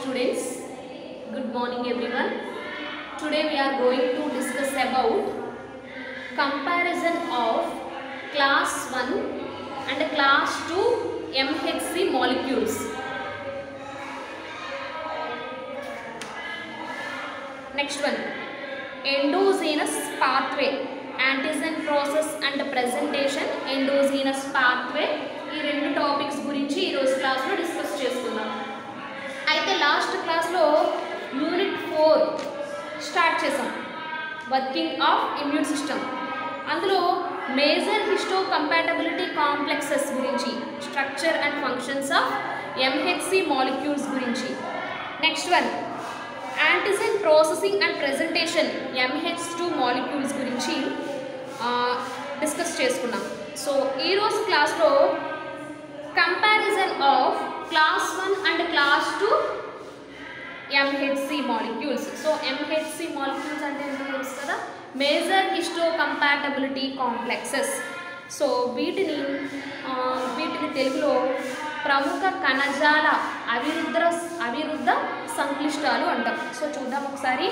students. Good morning everyone. Today we are going to discuss about comparison of class 1 and class 2 MHC molecules. Next one. Endogenous pathway. Antigen process and presentation. Endogenous pathway. ఈ రెండు topics గురించి ఈరోజు క్లాస్లో discuss చేసుకుందాం అయితే last క్లాస్లో unit four start చేసాం working of immune system అందులో మేజర్ హిస్టో కంపాటబిలిటీ కాంప్లెక్సెస్ గురించి structure and functions of MHC molecules గురించి next one antigen processing and presentation MH two molecules గురించి డిస్కస్ చేసుకున్నాం సో ఈరోజు క్లాస్లో comparison of class one and class two MHC molecules so MHC molecules అంటే ఏంటో తెలుసు కదా major histocompatibility complexes so వీటిని ఆ, వీటిని తెలుగులో ప్రముఖ కణజాల అవిరుద్ధ అవిరుద్ధ సంక్లిష్టాలు అంటాం సో చూద్దాం ఒకసారి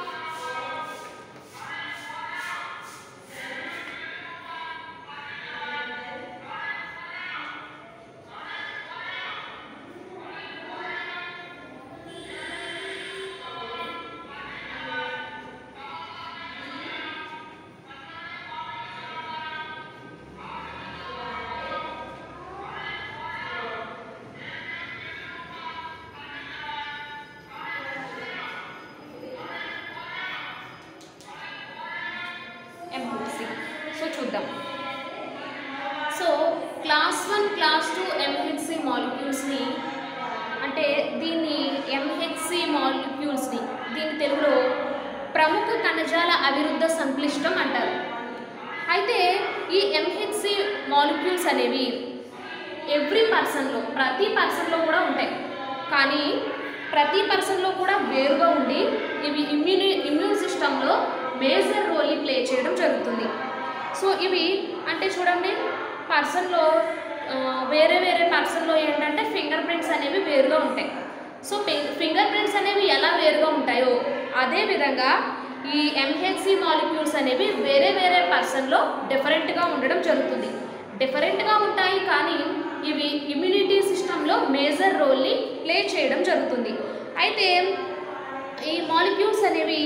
ఎంహెచ్సి సో చూద్దాం so class one class two MHC మాలిక్యూల్స్ని అంటే దీన్ని ఎంహెచ్సి మాలిక్యూల్స్ని దీని తెలుగులో ప్రముఖ కణజాల అవిరుద్ధ సంక్లిష్టం అంటారు అయితే ఈ ఎంహెచ్సి మాలిక్యూల్స్ అనేవి ఎవ్రీ పర్సన్లో ప్రతి పర్సన్లో కూడా ఉంటాయి కానీ ప్రతి పర్సన్లో కూడా వేరుగా ఉండి ఇవి ఇమ్యూని ఇమ్యూన్ సిస్టంలో మేజర్ రోల్ని ప్లే చేయడం జరుగుతుంది సో ఇవి అంటే చూడండి పర్సన్లో ఆ, వేరే వేరే పర్సన్లో ఏంటంటే ఫింగర్ ప్రింట్స్ అనేవి వేరుగా ఉంటాయి సో ఫింగర్ ప్రింట్స్ అనేవి ఎలా వేరుగా ఉంటాయో అదే విధంగా ఈ ఎంహెచ్సి మాలిక్యూల్స్ అనేవి వేరే వేరే పర్సన్లో డిఫరెంట్గా ఉండడం జరుగుతుంది డిఫరెంట్గా ఉంటాయి కానీ ఇవి ఇమ్యూనిటీ సిస్టంలో మేజర్ రోల్ని ప్లే చేయడం జరుగుతుంది అయితే ఈ మాలిక్యూల్స్ అనేవి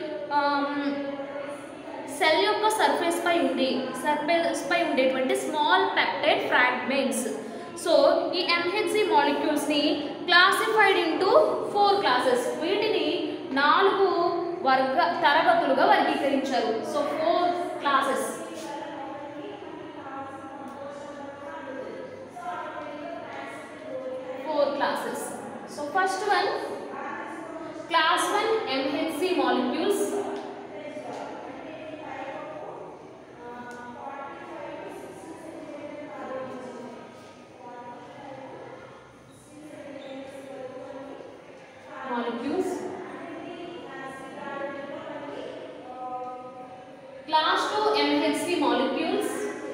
సెల్ యొక్క సర్ఫేస్ పై ఉండి సర్ఫేస్ పై ఉండేటువంటి స్మాల్ పెప్టైడ్ ఫ్రాగ్మెంట్స్ సో ఈ ఎంహెచ్సి మాలిక్యూల్స్ని క్లాసిఫైడ్ ఇంటూ ఫోర్ క్లాసెస్ వీటిని నాలుగు వర్గ తరగతులుగా వర్గీకరించారు so four classes four classes so first one class one MHC molecules molecules. Class 2 MHC molecules.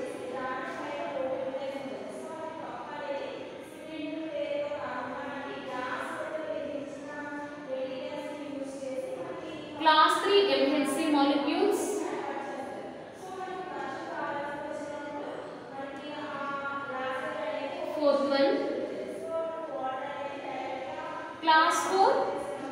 Class 3 MHC molecules. Fourth one. Class 4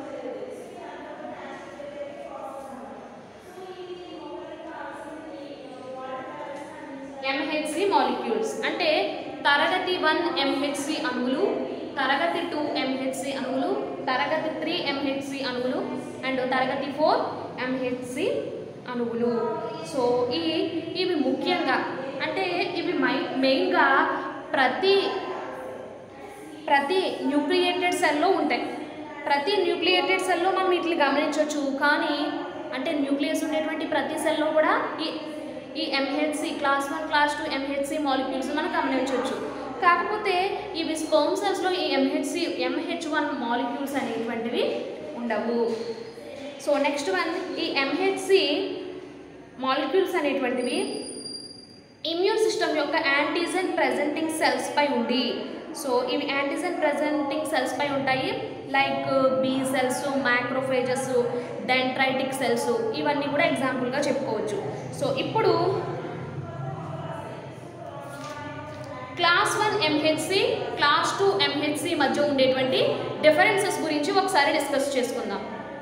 MHC molecules అంటే తరగతి one MHC అణువులు తరగతి టూ ఎంహెచ్సి అణువులు తరగతి త్రీ ఎంహెచ్సి అణువులు అండ్ తరగతి four MHC అణువులు so ఈ ఇవి ముఖ్యంగా అంటే ఇవి మై మెయిన్గా ప్రతి ప్రతి న్యూక్లియేటెడ్ సెల్లో ఉంటాయి ప్రతి న్యూక్లియేటెడ్ సెల్లో మనం వీటిని గమనించవచ్చు కానీ అంటే న్యూక్లియస్ ఉండేటువంటి ప్రతి సెల్లో కూడా ఈ ఈ MHC class one class two MHC molecules మనం గమనించవచ్చు కాకపోతే ఇవి స్పర్మ్ సెల్స్లో ఈ ఎంహెచ్సి ఎంహెచ్ వన్ మాలిక్యూల్స్ అనేటువంటివి ఉండవు సో నెక్స్ట్ వన్ ఈ ఎంహెచ్సి మాలిక్యూల్స్ అనేటువంటివి ఇమ్యూన్ సిస్టమ్ యొక్క యాంటీజెన్ ప్రెజెంటింగ్ సెల్స్ పై ఉండి సో ఇవి యాంటీజెన్ ప్రెజెంటింగ్ సెల్స్ పై ఉంటాయి like B cells macrophages dendritic cells ఇవన్నీ కూడా ఎగ్జాంపుల్గా చెప్పుకోవచ్చు సో ఇప్పుడు class one MHC class two MHC మధ్య ఉండేటువంటి డిఫరెన్సెస్ గురించి ఒకసారి డిస్కస్ చేసుకుందాం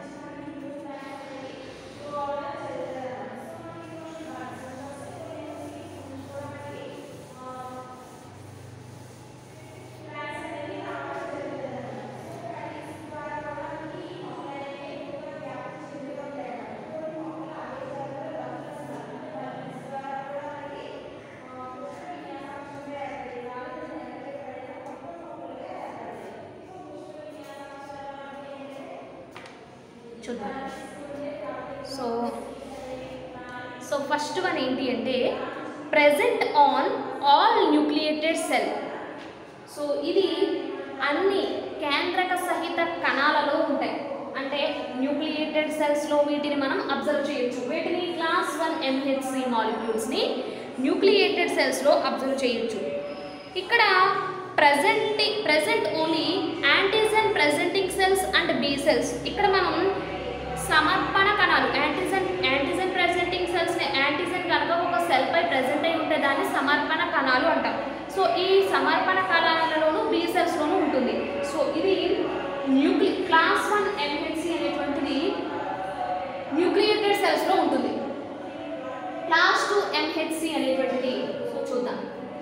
చూద్దాం సో సో ఫస్ట్ వన్ ఏంటి అంటే present on all nucleated cell so ఇది అన్ని కేంద్రక సహిత కణాలలో ఉంటాయి అంటే న్యూక్లియేటెడ్ సెల్స్లో వీటిని మనం అబ్జర్వ్ చేయొచ్చు వీటిని క్లాస్ వన్ ఎంహెచ్సి మాలిక్యూల్స్ని న్యూక్లియేటెడ్ సెల్స్లో అబ్జర్వ్ చేయొచ్చు ఇక్కడ present present only antigen presenting cells and B cells ఇక్కడ మనం సమర్పణ కణాలు antigen antigen presenting cells antigen కనుక ఒక సెల్ పై ప్రెజెంట్ అయి ఉంటే దాన్ని సమర్పణ కణాలు అంటాం సో ఈ సమర్పణ కణాలలోనూ బీ సెల్స్లోనూ ఉంటుంది సో ఇది న్యూక్లి క్లాస్ వన్ ఎంహెచ్సి అనేటువంటిది న్యూక్లియేటెడ్ సెల్స్లో ఉంటుంది క్లాస్ టూ ఎంహెచ్సి అనేటువంటిది సో చూద్దాం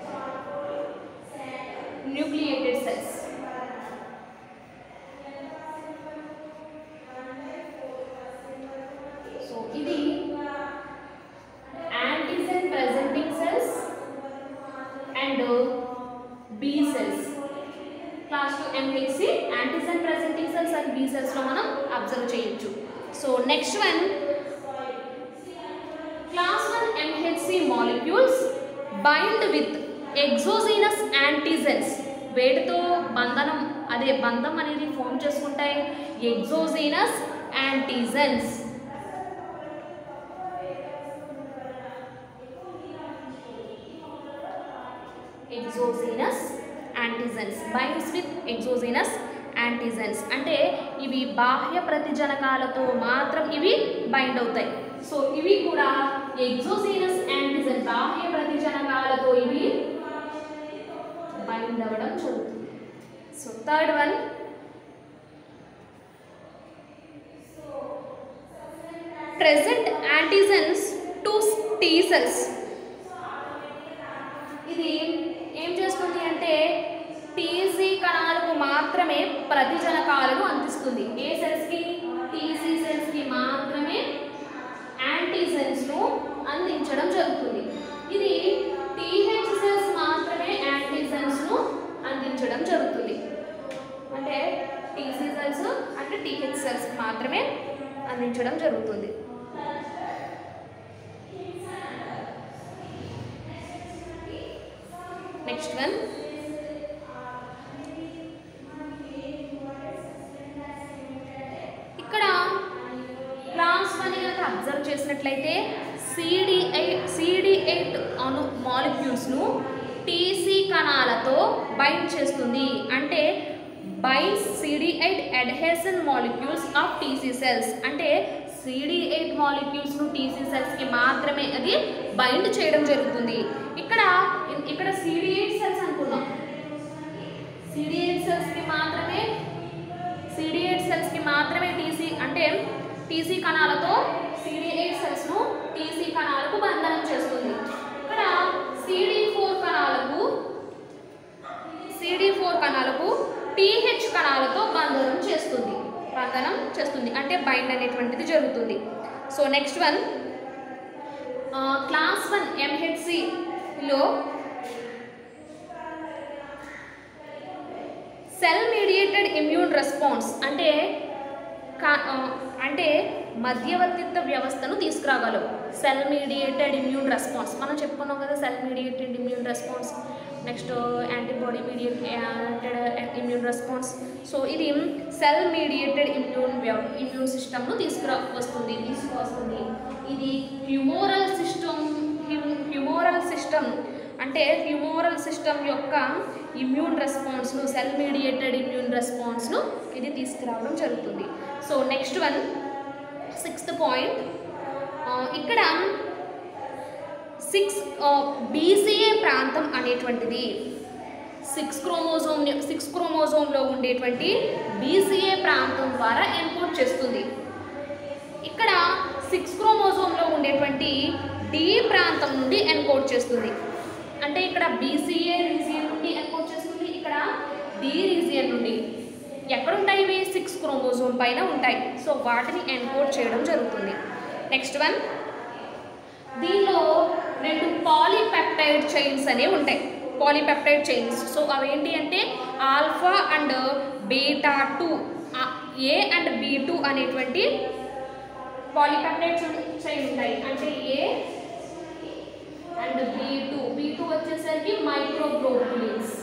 న్యూక్లియేటెడ్ సెల్స్ సో ఇది antigen presenting cells and B cells class two MHC antigen presenting cells and B సెల్స్లో మనం అబ్జర్వ్ చేయొచ్చు so next one class one MHC molecules bind with exogenous antigens వేటితో బంధనం అదే బంధం అనేది ఫామ్ చేసుకుంటాయి exogenous antigens exogenous antigens binds with exogenous antigens అంటే ఇవి బాహ్య ప్రతిజనకాలతో మాత్రం ఇవి బైండ్ అవుతాయి సో ఇవి కూడా ఎగ్జోజీనస్ యాంటీజెన్ బాహ్య ప్రతిజనకాలతో ఇవి బైండ్ అవ్వడం జరుగుతుంది so third one present antigens to T cells ఇది ఏం చేస్తుంది అంటే టీసీ కణాలకు మాత్రమే ప్రతిజనకాలను అందిస్తుంది ఏ సెల్స్కి టీసీ సెల్స్కి మాత్రమే యాంటీసెన్స్ను అందించడం జరుగుతుంది ఇది టీహెచ్ సెల్స్ మాత్రమే యాంటీసెన్స్ను అందించడం జరుగుతుంది అంటే టీసీ సెల్స్ అంటే టీహెచ్ సెల్స్ మాత్రమే అందించడం జరుగుతుంది నెక్స్ట్ వన్ ఇక్కడ క్లాస్ వన్ కనుక అబ్జర్వ్ చేసినట్లయితే సిడి ఎయిట్ సిడి ఎయిట్ అను మాలిక్యూల్స్ను టీసీ కణాలతో బైండ్ చేస్తుంది అంటే binds CD eight adhesion molecules of TC cells అంటే సిడి ఎయిట్ మాలిక్యూల్స్ను టీసీ సెల్స్కి మాత్రమే అది బైండ్ చేయడం జరుగుతుంది ఇక్కడ ఇక్కడ సిడి ఎయిట్ సెల్స్ అనుకున్నాం సిడి ఎయిట్ సెల్స్కి మాత్రమే సిడి ఎయిట్ సెల్స్కి మాత్రమే టీసీ అంటే టీసీ కణాలతో సిడి ఎయిట్ సెల్స్ను టీసీ కణాలకు బంధనం చేస్తుంది ఇక్కడ సిడి ఫోర్ కణాలకు సిడి ఫోర్ కణాలకు టీహెచ్ కణాలతో బంధనం చేస్తుంది బంధనం చేస్తుంది అంటే బైండ్ అనేటువంటిది జరుగుతుంది so next one class one ఎంహెచ్సిలో సెల్ మీడియేటెడ్ ఇమ్యూన్ రెస్పాన్స్ అంటే కా- ఆ, అంటే మధ్యవర్తిత్వ వ్యవస్థను తీసుకురాగలవు సెల్ మీడియేటెడ్ ఇమ్యూన్ రెస్పాన్స్ మనం చెప్పుకున్నాం కదా cell mediated immune response next antibody mediated immune response so ఇది సెల్ మీడియేటెడ్ ఇమ్యూన్ ఇమ్యూన్ సిస్టమ్ను తీసుకురా వస్తుంది తీసుకువస్తుంది ఇది హ్యూమోరల్ సిస్టమ్ హ్యూమోరల్ సిస్టమ్ అంటే హ్యూమోరల్ సిస్టమ్ యొక్క ఇమ్యూన్ రెస్పాన్స్ను సెల్ మీడియేటెడ్ ఇమ్యూన్ రెస్పాన్స్ను ఇది తీసుకురావడం జరుగుతుంది so next one sixth point ఇక్కడ సిక్స్ బీసీఏ ప్రాంతం అనేటువంటిది సిక్స్ క్రోమోజోమ్ సిక్స్ క్రోమోజోమ్లో ఉండేటువంటి బీసీఏ ప్రాంతం ద్వారా ఎన్కోడ్ చేస్తుంది ఇక్కడ సిక్స్ క్రోమోజోమ్లో ఉండేటువంటి డి ప్రాంతం నుండి ఎన్కోడ్ చేస్తుంది అంటే ఇక్కడ బీసీఏ రీజియన్ నుండి ఎన్కోడ్ చేస్తుంది ఇక్కడ డి రీజియన్ నుండి ఎక్కడ ఉంటాయి ఇవి సిక్స్ క్రోమోజోమ్ పైన ఉంటాయి సో వాటిని ఎన్కోడ్ చేయడం జరుగుతుంది నెక్స్ట్ వన్ దీనిలో రెండు పాలీపెప్టైడ్ చైన్స్ అనేవి ఉంటాయి పాలీపెప్టైడ్ చైన్స్ సో అవేంటి అంటే alpha and beta two A and B two అనేటువంటి పాలీపెప్టైడ్ చైన్ ఉంటాయి అంటే A and B two B two వచ్చేసరికి మైక్రోగ్లోబులిన్స్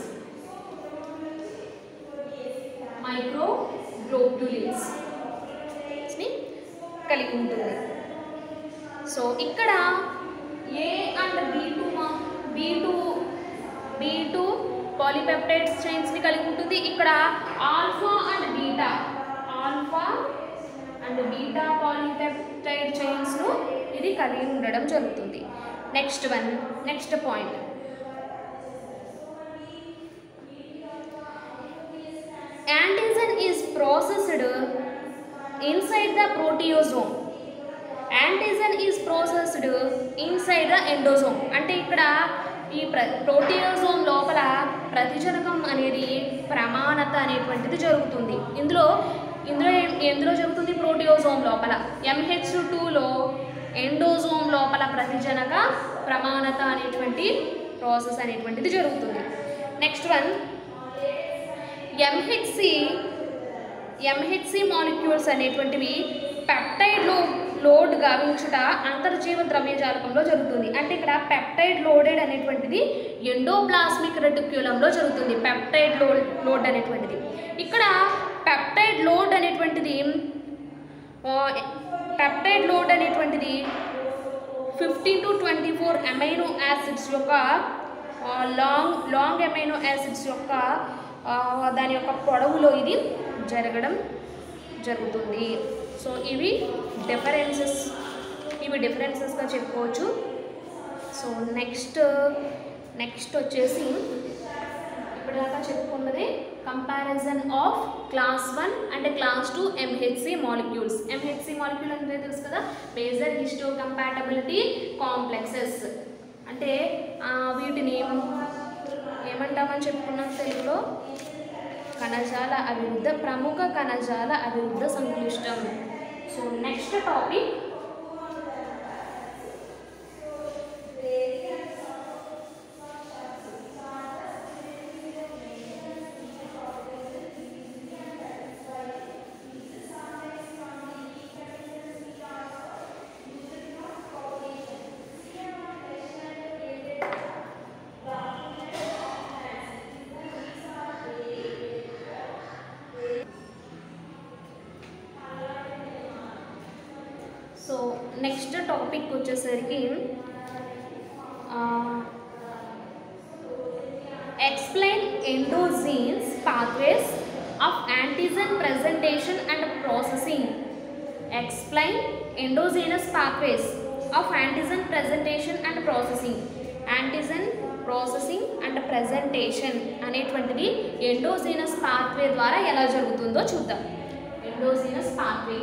మైక్రోగ్లోబులిన్స్ ని కలిగి ఉంటుంది సో ఇక్కడ A and B two B two B two polypeptides చైన్స్ని కలిగి ఉంటుంది ఇక్కడ alpha and beta alpha and beta polypeptide చైన్స్ను ఇది కలిగి ఉండడం జరుగుతుంది next one next point antigen is processed inside the proteasome antigen is processed inside the endosome అంటే ఇక్కడ ఈ ప్ర ప్రోటియోజోమ్ లోపల ప్రతిజనకం అనేది ప్రమాణత అనేటువంటిది జరుగుతుంది ఇందులో ఇందులో ఏ- ఎందులో జరుగుతుంది ప్రోటియోజోమ్ లోపల ఎంహెచ్ టూలో ఎండోజోమ్ లోపల ప్రతిజనక ప్రమాణత అనేటువంటి ప్రాసెస్ అనేటువంటిది జరుగుతుంది next one MHC MHC molecules అనేటువంటివి పెప్టైడ్ లో లోడ్ గావించుట అంతర్జీవ ద్రవ్యజాలకంలో జరుగుతుంది అంటే ఇక్కడ పెప్టైడ్ లోడెడ్ అనేటువంటిది ఎండోప్లాస్మిక్ రెటిక్యులంలో జరుగుతుంది పెప్టైడ్ లో లోడ్ అనేటువంటిది ఇక్కడ పెప్టైడ్ లోడ్ అనేటువంటిది పెప్టైడ్ లోడ్ అనేటువంటిది fifteen to twenty four amino acids యొక్క ఆ, లాంగ్ లాంగ్ అమైనో యాసిడ్స్ యొక్క ఆ, దాని యొక్క పొడవులో ఇది జరగడం జరుగుతుంది సో ఇవి డిఫరెన్సెస్ ఇవి డిఫరెన్సెస్గా చెప్పుకోవచ్చు సో నెక్స్ట్ నెక్స్ట్ వచ్చేసి ఇప్పటిదాకా చెప్పుకున్నది comparison of class one and class two MHC molecules MHC molecule అంటే తెలుసు కదా మేజర్ హిస్టో కంపాటబిలిటీ కాంప్లెక్సెస్ అంటే ఆ, వీటిని ఏమంటామని చెప్పుకున్నాం తెలుగులో కణజాల అభివృద్ధ ప్రముఖ కణజాల అభివృద్ధ సంక్లిష్టం so next topic so next topic వచ్చేసరికి explain endogenous pathways of antigen presentation and processing explain endogenous pathways of antigen presentation and processing antigen processing and presentation అనేటువంటిది ఎండోజీనస్ పాత్వే ద్వారా ఎలా జరుగుతుందో చూద్దాం endogenous pathway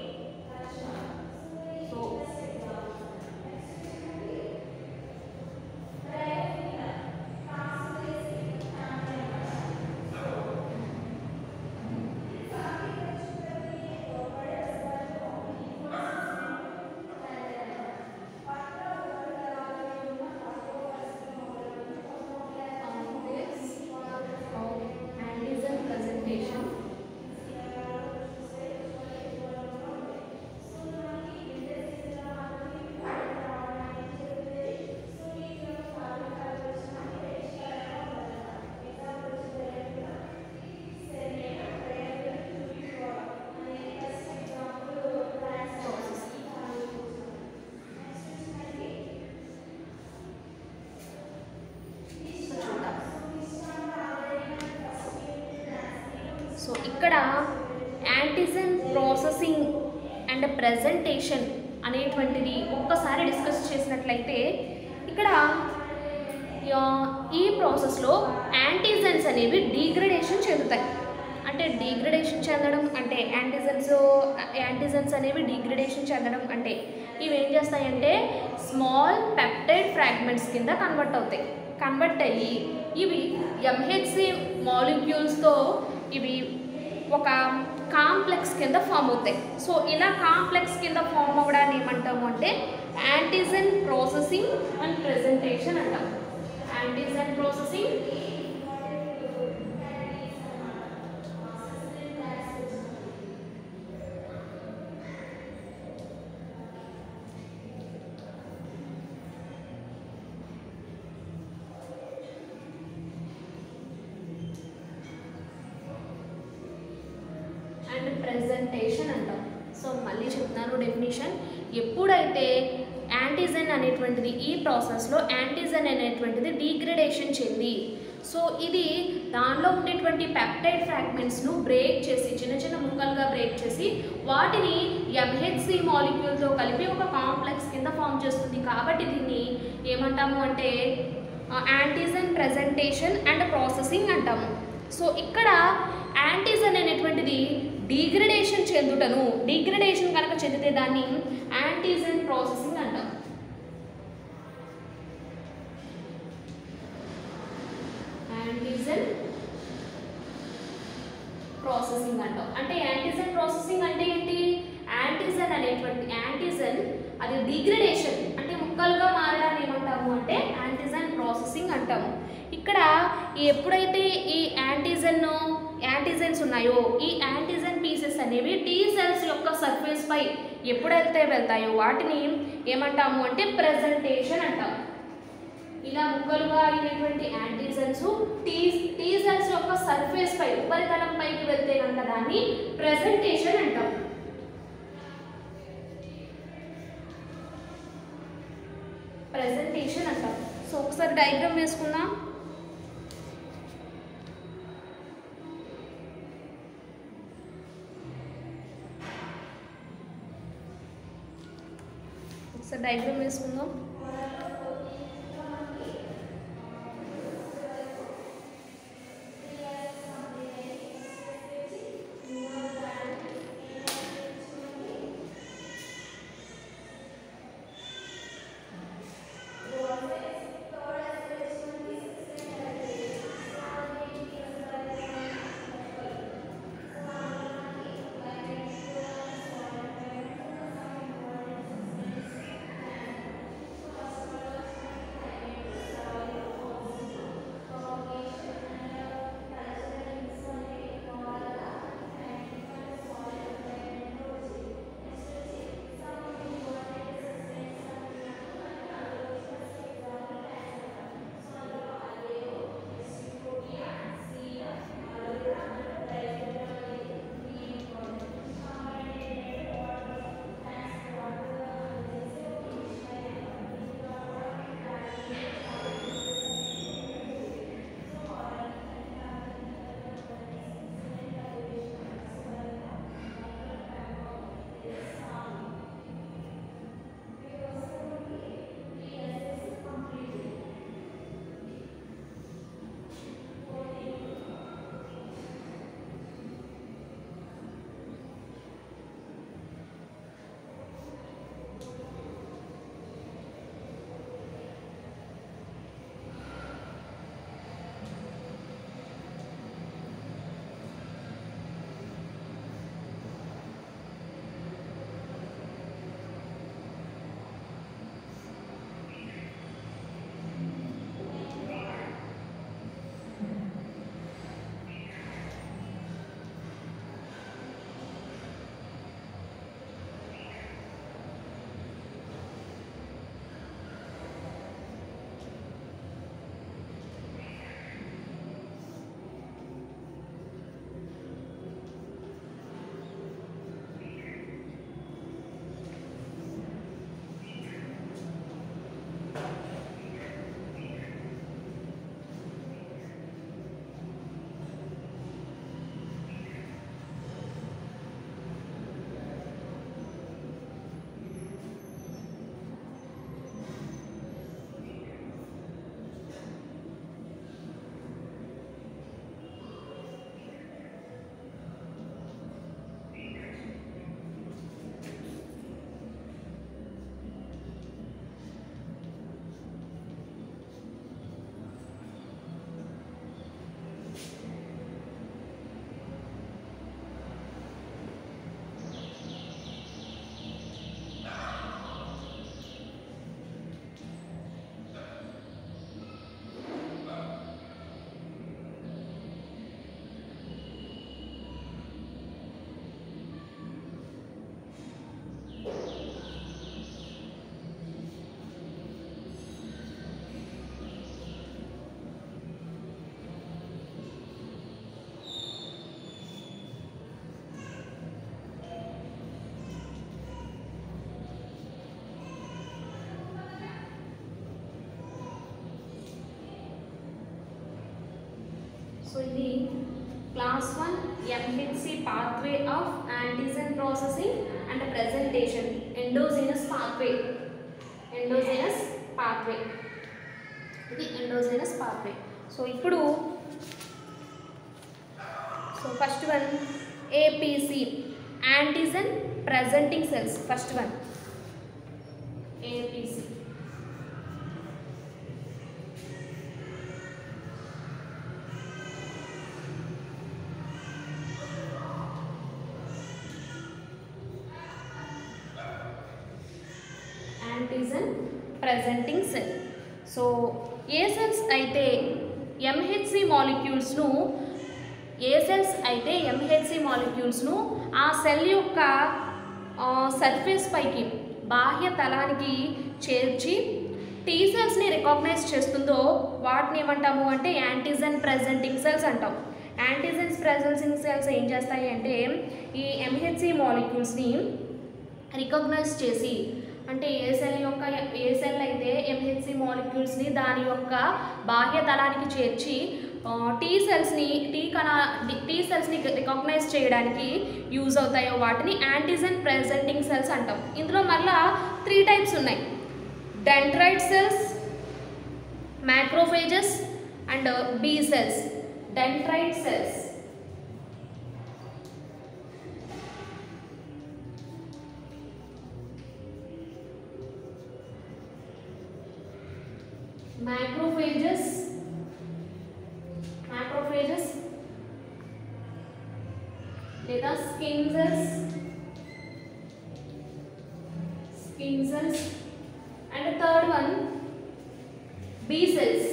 so antigen presentation antigen processing and presentation అనేటువంటిది ఒక్కసారి discuss చేసినట్లయితే ఇక్కడ ఆ, ఈ ప్రాసెస్లో యాంటీజన్స్ అనేవి డీగ్రడేషన్ చెందుతాయి అంటే డీగ్రడేషన్ చెందడం అంటే యాంటీజన్స్ యాంటీజన్స్ అనేవి డీగ్రడేషన్ చెందడం అంటే ఇవి ఏం చేస్తాయంటే స్మాల్ పెప్టైడ్ ఫ్రాగ్మెంట్స్ కింద కన్వర్ట్ అవుతాయి కన్వర్ట్ అయ్యి ఇవి ఎంహెచ్సి మాలిక్యూల్స్తో ఇవి ఒక కాంప్లెక్స్ కింద ఫామ్ అవుతాయి సో ఇలా కాంప్లెక్స్ కింద ఫామ్ అవ్వడాన్ని ఏమంటాము అంటే యాంటీజన్ ప్రాసెసింగ్ అండ్ ప్రెజెంటేషన్ అంటాం యాంటీజన్ ప్రాసెసింగ్ అండ్ ప్రెజెంటేషన్ అంటాం సో మళ్ళీ చెప్తున్నాను డెఫినేషన్ ఎప్పుడైతే యాంటీజన్ అనేటువంటిది ఈ ప్రాసెస్లో యాంటీజన్ అనేటువంటిది డీగ్రేడేషన్ చెంది సో ఇది దానిలో ఉండేటువంటి పెప్టైడ్ ఫ్రాగ్మెంట్స్ను బ్రేక్ చేసి చిన్న చిన్న ముక్కలుగా బ్రేక్ చేసి వాటిని ఎంహెచ్సి మాలిక్యూల్తో కలిపి ఒక కాంప్లెక్స్ కింద ఫామ్ చేస్తుంది కాబట్టి దీన్ని ఏమంటాము అంటే యాంటీజన్ ప్రజెంటేషన్ అండ్ ప్రాసెసింగ్ అంటాము సో ఇక్కడ యాంటీజన్ అనేటువంటిది డీగ్రడేషన్ చెందుటను డీగ్రడేషన్ కనుక చెందితే దాన్ని యాంటీజన్ ప్రాసెసింగ్ అంటాం యాంటీజన్ ప్రాసెసింగ్ అంటాం అంటే యాంటీజన్ ప్రాసెసింగ్ అంటే ఏంటి యాంటీజన్ అనేటువంటి యాంటీజన్ అది డిగ్రేడేషన్ అంటే ముక్కలుగా మారడాన్ని ఏమంటాము అంటే యాంటీజన్ ప్రాసెసింగ్ అంటాము ఇక్కడ ఈ ఎప్పుడైతే ఈ యాంటీజన్ యాంటీజన్స్ ఉన్నాయో ఈ యాంటీజన్ పీసెస్ అనేవి టీ సెల్స్ యొక్క సర్ఫేస్ పై ఎప్పుడైతే వెళ్తాయో వాటిని ఏమంటాము అంటే ప్రెజెంటేషన్ అంటాము ఇలా ముక్కలుగా అయినటువంటి యాంటీజన్స్ టీ టీ సెల్స్ యొక్క సర్ఫేస్ పై ఉపరితలం పైకి వెళ్తే కనుక దాన్ని ప్రెజెంటేషన్ అంటాం ప్రెజెంటేషన్ అంటాం సో ఒకసారి డయాగ్రామ్ వేసుకుందాం ఒకసారి డయాగ్రామ్ వేసుకుందాం సో ఇది class one MHC pathway of antigen processing and presentation endogenous pathway endogenous pathway ఇది ఎండోజీనస్ పాత్వే సో ఇప్పుడు so first one APC antigen presenting cells first one APC antigen presenting cell so ఏ cells అయితే MHC మాలిక్యూల్స్ను ఏ cells అయితే MHC మాలిక్యూల్స్ను ఆ cell యొక్క సర్ఫేస్ పైకి బాహ్య తలానికి చేర్చి టీ సెల్స్ని రికాగ్నైజ్ చేస్తుందో వాటిని ఏమంటాము అంటే యాంటీజన్ ప్రెజెంటింగ్ సెల్స్ అంటాం యాంటీజన్స్ ప్రెజెంటింగ్ సెల్స్ ఏం చేస్తాయి అంటే ఈ ఎంహెచ్సి మాలిక్యూల్స్ని రికగ్నైజ్ చేసి అంటే ఏ సెల్ యొక్క ఏ సెల్ అయితే ఎంహెచ్సి మాలిక్యూల్స్ని దాని యొక్క బాహ్య తలానికి చేర్చి టీ సెల్స్ని టీ కణా టీ సెల్స్ని రికగ్నైజ్ చేయడానికి యూజ్ అవుతాయో వాటిని యాంటీజన్ ప్రెజెంటింగ్ సెల్స్ అంటాం ఇందులో మళ్ళా త్రీ టైప్స్ ఉన్నాయి dendrite cells macrophages and B cells dendrite cells macrophages macrophages లేదా skin cells skin cells and the third one B cells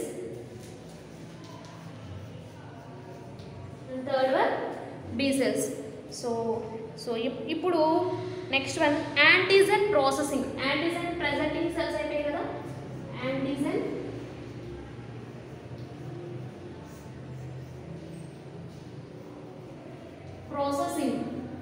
and third one B cells so so ఇప్పుడు next one antigen processing antigen presenting cells అయిపోయాయి కదా antigen processing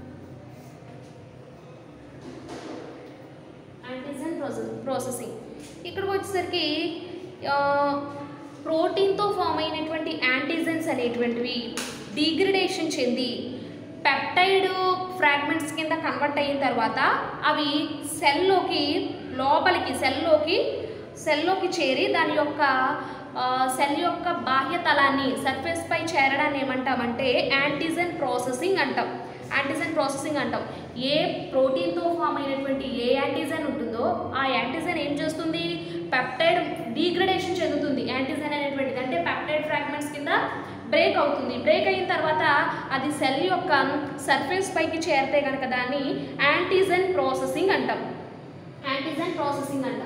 antigen process processing ఇక్కడికి వచ్చేసరికి ప్రోటీన్తో form అయినటువంటి antigens అనేటువంటివి degradation చెంది peptide fragments కింద కన్వర్ట్ అయిన తర్వాత అవి సెల్లోకి లోపలికి సెల్లోకి సెల్లోకి చేరి దాని యొక్క సెల్ యొక్క బాహ్య తలాన్ని సర్ఫేస్ పై చేరడాన్ని ఏమంటామంటే యాంటీజన్ ప్రాసెసింగ్ అంటాం యాంటీజన్ ప్రాసెసింగ్ అంటాం ఏ ప్రోటీన్తో ఫామ్ అయినటువంటి ఏ యాంటీజన్ ఉంటుందో ఆ యాంటీజన్ ఏం చేస్తుంది పెప్టైడ్ డీగ్రేడేషన్ చెందుతుంది యాంటీజన్ అనేటువంటిది అంటే పెప్టైడ్ ఫ్రాగ్మెంట్స్ కింద బ్రేక్ అవుతుంది బ్రేక్ అయిన తర్వాత అది సెల్ యొక్క సర్ఫేస్ పైకి చేరితే కనుక దాన్ని యాంటీజన్ ప్రాసెసింగ్ అంటాం యాంటీజన్ ప్రాసెసింగ్ అంటాం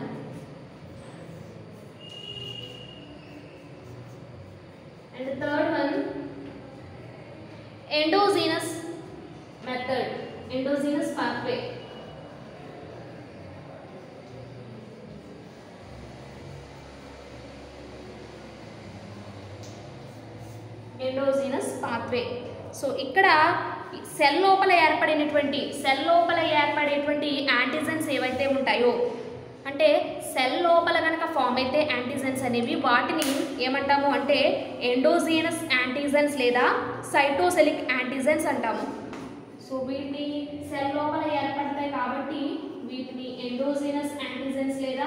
and the third one endogenous method endogenous pathway endogenous pathway so ఇక్కడ సెల్ లోపల ఏర్పడినటువంటి సెల్ లోపల ఏర్పడేటువంటి యాంటీజన్స్ ఏవైతే ఉంటాయో అంటే సెల్ లోపల కనుక ఫామ్ అయితే యాంటీజన్స్ అనేవి వాటిని ఏమంటాము అంటే ఎండోజినస్ యాంటీజన్స్ లేదా సైటోసెలిక్ యాంటీజన్స్ అంటాము సో వీటిని సెల్ లోపల ఏర్పడతాయి కాబట్టి వీటిని ఎండోజినస్ యాంటీజన్స్ లేదా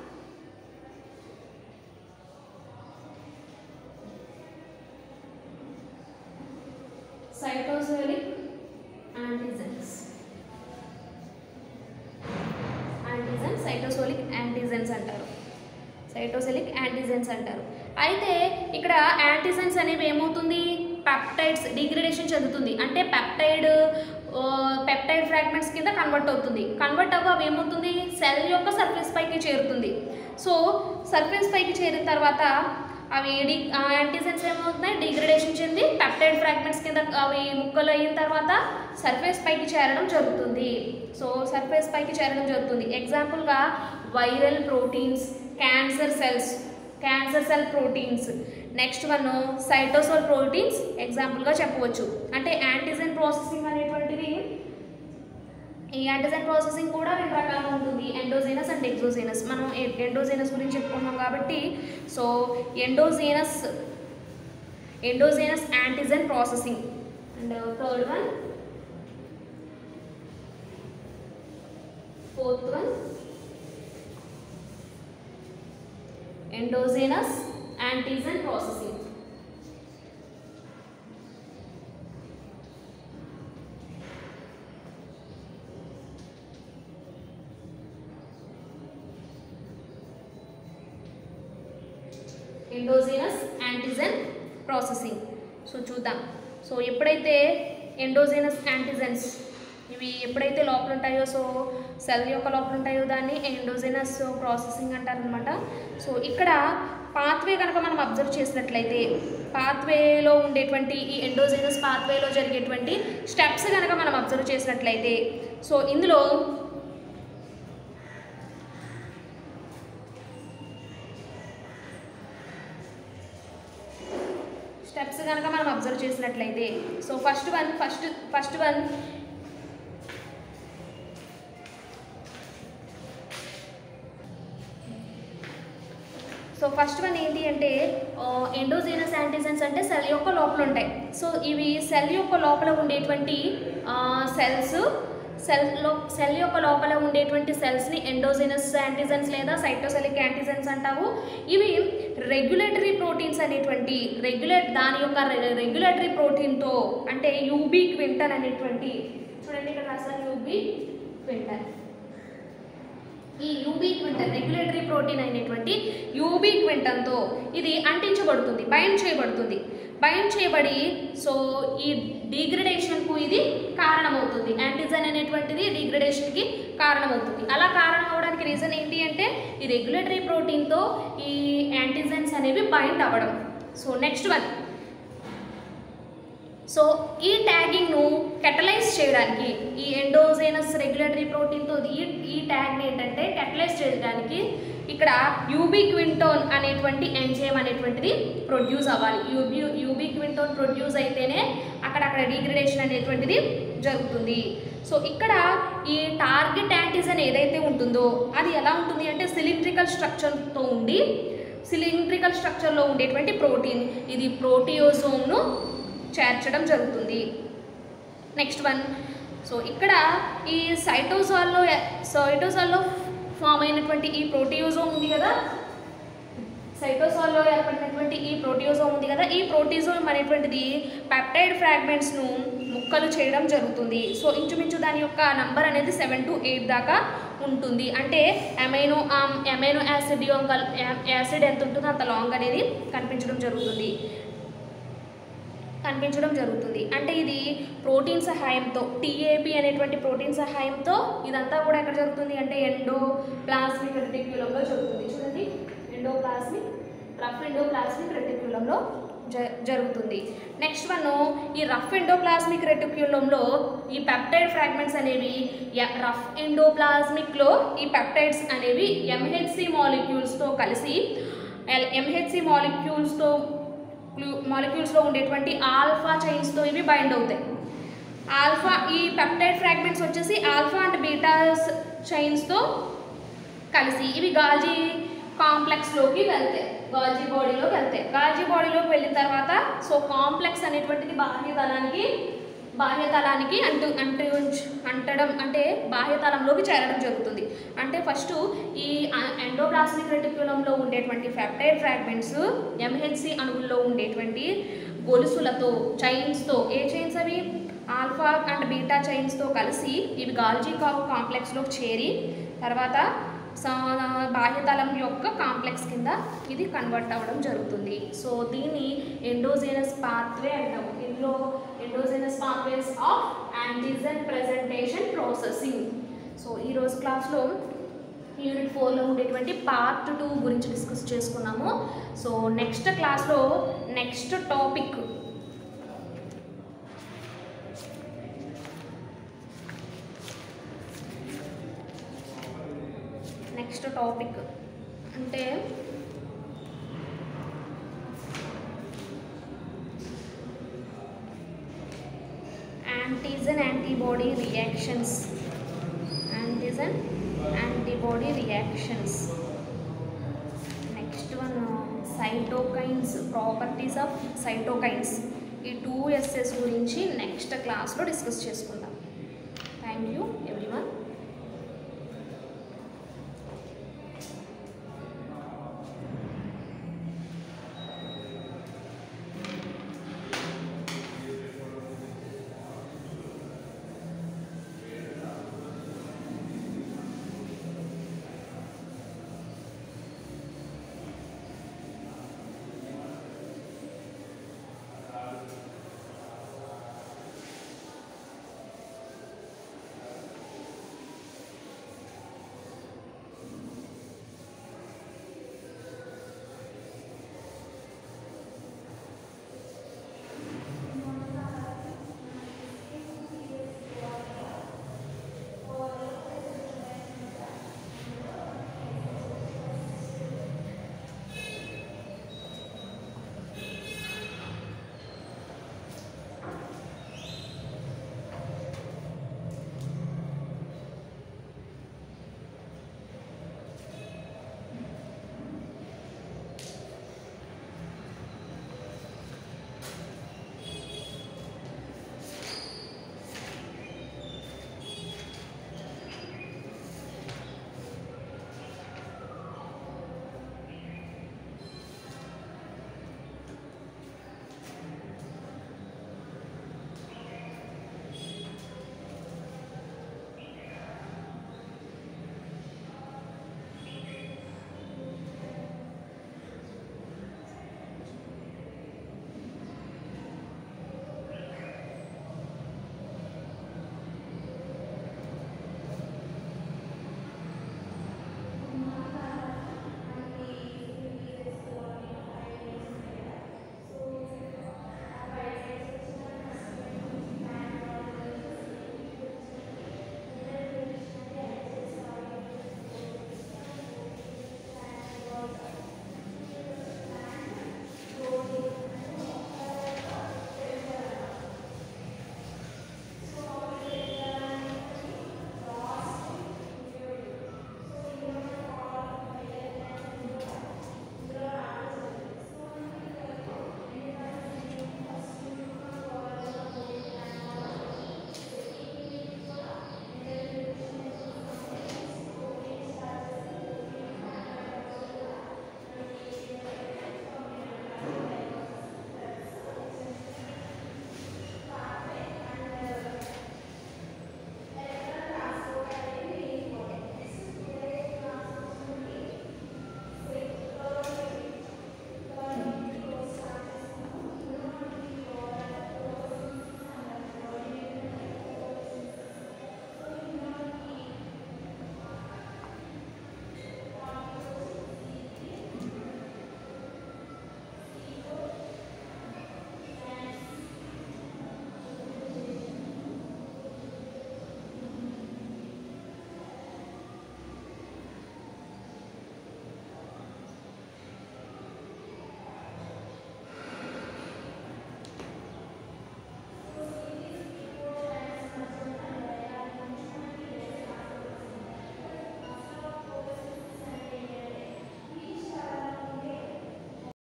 cytosolic antigens antigen cytosolic antigens అంటారు సైటోసెలిక్ యాంటీజన్స్ అంటారు అయితే ఇక్కడ యాంటీజన్స్ అనేవి ఏమవుతుంది పెప్టైడ్స్ డిగ్రేడేషన్ చెందుతుంది అంటే పెప్టైడ్ పెప్టైడ్ ఫ్రాగ్మెంట్స్ కింద కన్వర్ట్ అవుతుంది కన్వర్ట్ అవ్వ అవి ఏమవుతుంది సెల్ యొక్క సర్ఫేస్ పైకి చేరుతుంది సో సర్ఫేస్ పైకి చేరిన తర్వాత అవి డి యాంటీజన్స్ ఏమవుతున్నాయి డిగ్రేడేషన్ చెంది పెప్టైడ్ ఫ్రాగ్మెంట్స్ కింద అవి ముక్కలు అయిన తర్వాత సర్ఫేస్ పైకి చేరడం జరుగుతుంది సో సర్ఫేస్ పైకి చేరడం జరుగుతుంది ఎగ్జాంపుల్గా viral proteins cancer cells cancer cell proteins next one cytosol proteins ఎగ్జాంపుల్గా చెప్పవచ్చు అంటే యాంటీజన్ ప్రాసెసింగ్ అనేటువంటిది ఈ యాంటీజన్ ప్రాసెసింగ్ కూడా రెండు రకాలుగా ఉంటుంది ఎండోజీనస్ అండ్ ఎగ్జోజీనస్ మనం ఎండోజీనస్ గురించి చెప్పుకున్నాం కాబట్టి so endogenous endogenous antigen processing and third one fourth one endogenous antigen processing endogenous antigen processing so చూద్దాం సో ఎప్పుడైతే ఎండోజైనస్ యాంటీజన్స్ ఇవి ఎప్పుడైతే లోపల ఉంటాయో సో సెల్ యొక్క లోపల ఉంటాయో దాన్ని ఎండోజైనస్ ప్రాసెసింగ్ అంటారనమాట సో ఇక్కడ పాత్వే కనుక మనం అబ్జర్వ్ చేసినట్లయితే పాత్వేలో ఉండేటువంటి ఈ ఎండోజైనస్ పాత్వేలో జరిగేటువంటి స్టెప్స్ కనుక మనం అబ్జర్వ్ చేసినట్లయితే సో ఇందులో స్టెప్స్ కనుక మనం అబ్జర్వ్ చేసినట్లయితే so first one first first one so first one ఏంటి అంటే ఎండోజీనస్ యాంటీజన్స్ అంటే సెల్ యొక్క లోపల ఉంటాయి సో ఇవి సెల్ యొక్క లోపల ఉండేటువంటి సెల్స్ సెల్లో సెల్ యొక్క లోపల ఉండేటువంటి సెల్స్ని ఎండోజినస్ యాంటీజన్స్ లేదా సైటోసెలిక్ యాంటీజన్స్ అంటావు ఇవి రెగ్యులేటరీ ప్రోటీన్స్ అనేటువంటి రెగ్యులేట్ దాని యొక్క రెగ్యులేటరీ ప్రోటీన్తో అంటే యూబీ క్వింటన్ అనేటువంటి చూడండి ఇక్కడ రాసాను యూబీ క్వింటన్ ఈ యూబీ క్వింటన్ రెగ్యులేటరీ ప్రోటీన్ అయినటువంటి యూబీ క్వింటన్తో ఇది అంటించబడుతుంది బైండ్ చేయబడుతుంది బైండ్ చేయబడి సో ఈ డిగ్రేడేషన్కు ఇది కారణమవుతుంది యాంటీజన్ అనేటువంటిది డిగ్రేడేషన్కి కారణమవుతుంది అలా కారణం అవడానికి రీజన్ ఏంటి అంటే ఈ రెగ్యులేటరీ ప్రోటీన్తో ఈ యాంటీజన్స్ అనేవి బైండ్ అవ్వడం సో నెక్స్ట్ వన్ సో ఈ ట్యాగింగ్ను కెటలైజ్ చేయడానికి ఈ ఎండోజైనస్ రెగ్యులేటరీ ప్రోటీన్తో ఈ ఈ ట్యాగ్ని ఏంటంటే కెటలైజ్ చేయడానికి ఇక్కడ యూబీ క్వింటోన్ అనేటువంటి ఎంజైమ్ అనేటువంటిది ప్రొడ్యూస్ అవ్వాలి యూబీ యూబీ క్వింటోన్ ప్రొడ్యూస్ అయితేనే అక్కడ అక్కడ డిగ్రేడేషన్ అనేటువంటిది జరుగుతుంది సో ఇక్కడ ఈ టార్గెట్ యాంటీజన్ ఏదైతే ఉంటుందో అది ఎలా ఉంటుంది అంటే సిలిండ్రికల్ స్ట్రక్చర్తో ఉండి సిలిండ్రికల్ స్ట్రక్చర్లో ఉండేటువంటి ప్రోటీన్ ఇది ప్రోటియోజోమ్ను చేర్చడం జరుగుతుంది నెక్స్ట్ వన్ సో ఇక్కడ ఈ సైటోజాల్లో సైటోజాల్లో ఫామ్ అయినటువంటి ఈ ప్రోటియోజోమ్ ఉంది కదా సైటోసాల్లో ఏర్పడినటువంటి ఈ ప్రోటియోజోమ్ ఉంది కదా ఈ ప్రోటియోజోమ్ అనేటువంటిది పెప్టైడ్ ఫ్రాగ్మెంట్స్ను ముక్కలు చేయడం జరుగుతుంది సో ఇంచుమించు దాని యొక్క నంబర్ అనేది సెవెన్ టు ఎయిట్ దాకా ఉంటుంది అంటే అమైనో అమైనో యాసిడ్ యొక్క యాసిడ్ ఎంత ఉంటుందో అంత లాంగ్ అనేది కనిపించడం జరుగుతుంది కనిపించడం జరుగుతుంది అంటే ఇది ప్రోటీన్ సహాయంతో టీఏపీ అనేటువంటి ప్రోటీన్ సహాయంతో ఇదంతా కూడా ఎక్కడ జరుగుతుంది అంటే ఎండో ప్లాస్మిక్ రెటిక్యులంలో జరుగుతుంది చూడండి endoplasmic rough endoplasmic రెటిక్యులంలో జ జరుగుతుంది నెక్స్ట్ వన్ ఈ రఫ్ ఎండోప్లాస్మిక్ రెటిక్యులంలో ఈ పెప్టైడ్ ఫ్రాగ్మెంట్స్ అనేవి య- రఫ్ ఎండోప్లాస్మిక్లో ఈ పెప్టైడ్స్ అనేవి ఎంహెచ్సి మాలిక్యూల్స్తో కలిసి ఎంహెచ్సి మాలిక్యూల్స్తో మాలిక్యూల్స్లో ఉండేటువంటి ఆల్ఫా చైన్స్తో ఇవి బైండ్ అవుతాయి ఆల్ఫా ఈ పెప్టైడ్ ఫ్రాగ్మెంట్స్ వచ్చేసి ఆల్ఫా అండ్ బీటా చైన్స్తో కలిసి ఇవి గాల్జీ కాంప్లెక్స్లోకి వెళ్తాయి గాల్జీ బాడీలోకి వెళ్తాయి గాల్జీ బాడీలోకి వెళ్ళిన తర్వాత సో కాంప్లెక్స్ అనేటువంటిది బాహ్యతలానికి బాహ్యతలానికి అంటు అంటు అంటడం అంటే బాహ్యతలంలోకి చేరడం జరుగుతుంది అంటే ఫస్ట్ ఈ ఎండోప్లాస్మిక్ రెటిక్యులంలో ఉండేటువంటి పెప్టైడ్ ఫ్రాగ్మెంట్స్ ఎంహెచ్సి అణువుల్లో ఉండేటువంటి గొలుసులతో చైన్స్తో ఏ చైన్స్ అవి ఆల్ఫా అండ్ బీటా చైన్స్తో కలిసి ఇవి గాల్జీ కాంప్లెక్స్లోకి చేరి తర్వాత సా- బాహ్యతలం యొక్క కాంప్లెక్స్ కింద ఇది కన్వర్ట్ అవ్వడం జరుగుతుంది సో దీన్ని ఎండోజెనస్ పాత్వే అంటాము ఇందులో endogenous pathways of antigen presentation processing so ఈరోజు క్లాస్లో యూనిట్ ఫోర్లో ఉండేటువంటి పార్ట్ టూ గురించి డిస్కస్ చేసుకున్నాము సో నెక్స్ట్ క్లాస్లో నెక్స్ట్ టాపిక్ నెక్స్ట్ టాపిక్ అంటే antigen antibody reactions antigen antibody reactions next one సై సైటోకైన్స్ ప్రాపర్టీస్ ఆఫ్ సైటోకైన్స్ ఈ టూ ఎస్ఎస్ గురించి నెక్స్ట్ క్లాస్లో డిస్కస్ చేసుకుందాం